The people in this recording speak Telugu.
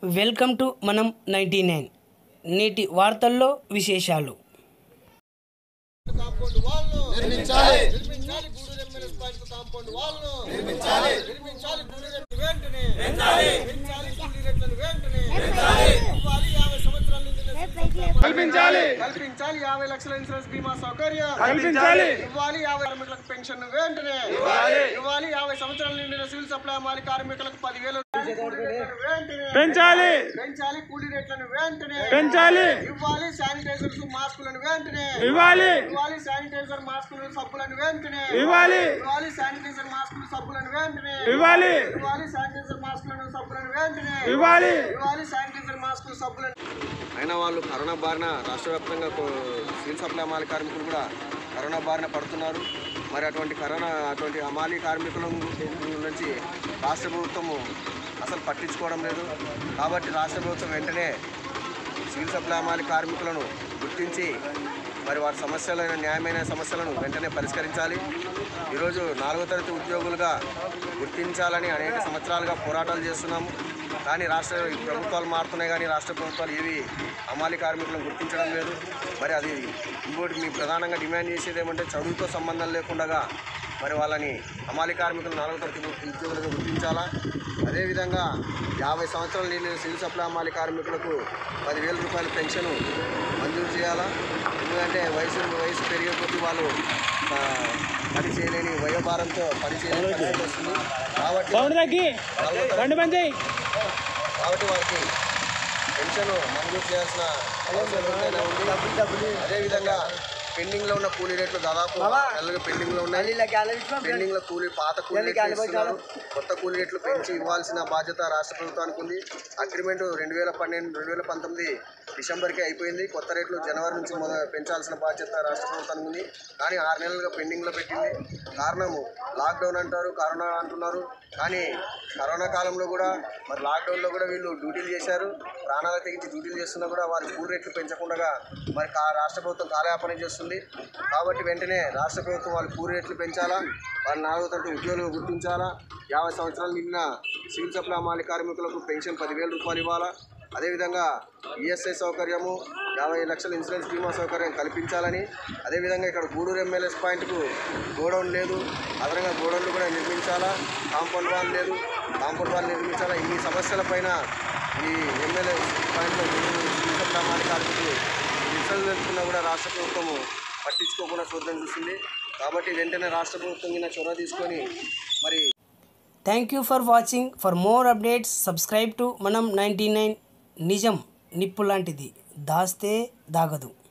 Welcome to Manam ninety nine నేటి వార్తల్లో విశేషాలు కాంపౌండ్ వాల్ను నిర్మించాలి నిర్మించాలి గూడూరు ఎమ్మెల్యే పాయింట్ కాంపౌండ్ వాల్ను నిర్మించాలి నిర్మించాలి గూడూరు రేట్లను వెంటనే పెంచాలి పెంచాలి గూడూరు రేట్లను వెంటనే పెంచాలి ఇవ్వాలి యాభై సంవత్సరాల నిండిన కల్పించాలి కల్పించాలి యాభై లక్షల ఇన్సూరెన్స్ బీమా సౌకర్యం కల్పించాలి ఇవ్వాలి యాభై కార్మికులకు పెన్షన్ వెంటనే ఇవ్వాలి యాభై సంవత్సరాల నిండిన సివిల్ సప్లై మాలి కార్మికులకు పదివేలు వెంటనే పెంచాలి పెంచాలి కూలీ రేట్లను వెంటనే పెంచాలి ఇవ్వాలి శానిటైజర్స్ మాస్కులను వెంటనే ఇవ్వాలి ఇవ్వాలి శానిటైజర్ మాస్కులు సబ్బులను వెంటనే ఇవ్వాలి ఇవ్వాలి శానిటైజర్ మాస్కులు సబ్బులను వెంటనే ఇవ్వాలి ఇవ్వాలి శానిటైజర్ మాస్కులను సబ్బులను వెంటనే ఇవ్వాలి ఇవ్వాలి శానిటైజర్ మాస్కులు సబ్బులను అయినా వాళ్ళు కరోనా బారిన రాష్ట్ర వ్యాప్తంగా కో- సివిల్ సప్లై అమాలి కార్మికులు కూడా కరోనా బారిన పడుతున్నారు మరి అటువంటి కరోనా అటువంటి అమాలి కార్మికుల నుంచి రాష్ట్ర ప్రభుత్వము అసలు పట్టించుకోవడం లేదు కాబట్టి రాష్ట్ర ప్రభుత్వం వెంటనే సివిల్ సప్లై అమాలి కార్మికులను గుర్తించి మరి వారి సమస్యలైన న్యాయమైన సమస్యలను వెంటనే పరిష్కరించాలి ఈరోజు నాలుగో తరగతి ఉద్యోగులుగా గుర్తించాలని అనేక సంవత్సరాలుగా పోరాటాలు చేస్తున్నాము కానీ రాష్ట్ర ప్రభుత్వాలు మారుతున్నాయి కానీ రాష్ట్ర ప్రభుత్వాలు ఏవి అమాలి కార్మికులను గుర్తించడం లేదు మరి అది ఇంకోటి మీ ప్రధానంగా డిమాండ్ చేసేది ఏమంటే చదువుతో సంబంధం లేకుండా మరి వాళ్ళని అమాలి కార్మికులు నాలుగో తరగతి ఉద్యోగులుగా గుర్తించాలా అదేవిధంగా యాభై సంవత్సరాలు నిండిన సివిల్ సప్లై అమాలి కార్మికులకు పదివేల రూపాయల పెన్షన్ మంజూరు చేయాలా ఎందుకంటే వయసు వయసు పెరిగే కొద్దీ వాళ్ళు ఆ, పని చేయలేని వయోభారంతో పని చేయలేని పరిస్థితి వస్తుంది కాబట్టి సౌండ్ తగ్గి నాలుగో తరగతి రెండు మంది కాబట్టి వారికి పెన్షన్ మంజూరు చేయాల్సిన అవసరం ఎంతైనా ఉంది అదేవిధంగా పెండింగ్ లో ఉన్న కూలీ రేట్లు దాదాపు నెలలుగా పెండింగ్ లో ఉన్నాయి పెండింగ్ లో కూలీ పాత కూలీ రేట్లు ఇస్తున్నారు. కొత్త కూలీ రేట్లు పెంచి ఇవ్వాల్సిన బాధ్యత రాష్ట్ర ప్రభుత్వానికి ఉంది అగ్రిమెంట్ రెండు వేల పన్నెండు రెండు వేల పంతొమ్మిది డిసెంబర్కి అయిపోయింది కొత్త రేట్లు జనవరి నుంచి మొద పెంచాల్సిన బాధ్యత రాష్ట్ర ప్రభుత్వానికి ఉంది కానీ ఆరు నెలలుగా పెండింగ్లో పెట్టింది కారణము లాక్డౌన్ అంటారు కరోనా అంటున్నారు కానీ కరోనా కాలంలో కూడా మరి లాక్డౌన్లో కూడా వీళ్ళు డ్యూటీలు చేశారు ప్రాణాలు తెగించి డ్యూటీలు చేస్తున్నా కూడా వారి కూలి రేట్లు పెంచకుండా మరి కా రాష్ట్ర ప్రభుత్వం కార్యాపన చేస్తుంది కాబట్టి వెంటనే రాష్ట్ర ప్రభుత్వం వాళ్ళ కూలి రేట్లు పెంచాలా వాళ్ళ నాలుగో తరగతి ఉద్యోగులు గుర్తించాలా యాభై సంవత్సరాలు నిండిన సివిల్ సప్లై అమాలి కార్మికులకు పెన్షన్ పదివేల రూపాయలు ఇవ్వాలా అదేవిధంగా ఈఎస్ఐ సౌకర్యము యాభై లక్షల ఇన్సూరెన్స్ బీమా సౌకర్యం కల్పించాలని అదేవిధంగా ఇక్కడ గూడూరు ఎమ్మెల్యేస్ పాయింట్కు గోడౌన్ లేదు అదనంగా గోడౌన్లు కూడా నిర్మించాలా కాంపౌండ్ వాల్ లేదు కాంపౌండ్ వాల్ నిర్మించాలా ఇన్ని సమస్యలపైన ఈ ఎమ్మెల్యే పాయింట్లో గూడూరు శ్రీశైలం గ్రామానికి కార్మికులు నిరసనలు తెలుపుతున్నా కూడా రాష్ట్ర ప్రభుత్వము పట్టించుకోకుండా చూడడం చూస్తుంది కాబట్టి వెంటనే రాష్ట్ర ప్రభుత్వం కింద చొరవ తీసుకొని మరి thank you for watching for more updates subscribe to Manam ninety nine నిజం నిప్పు లాంటిది దాస్తే దాగదు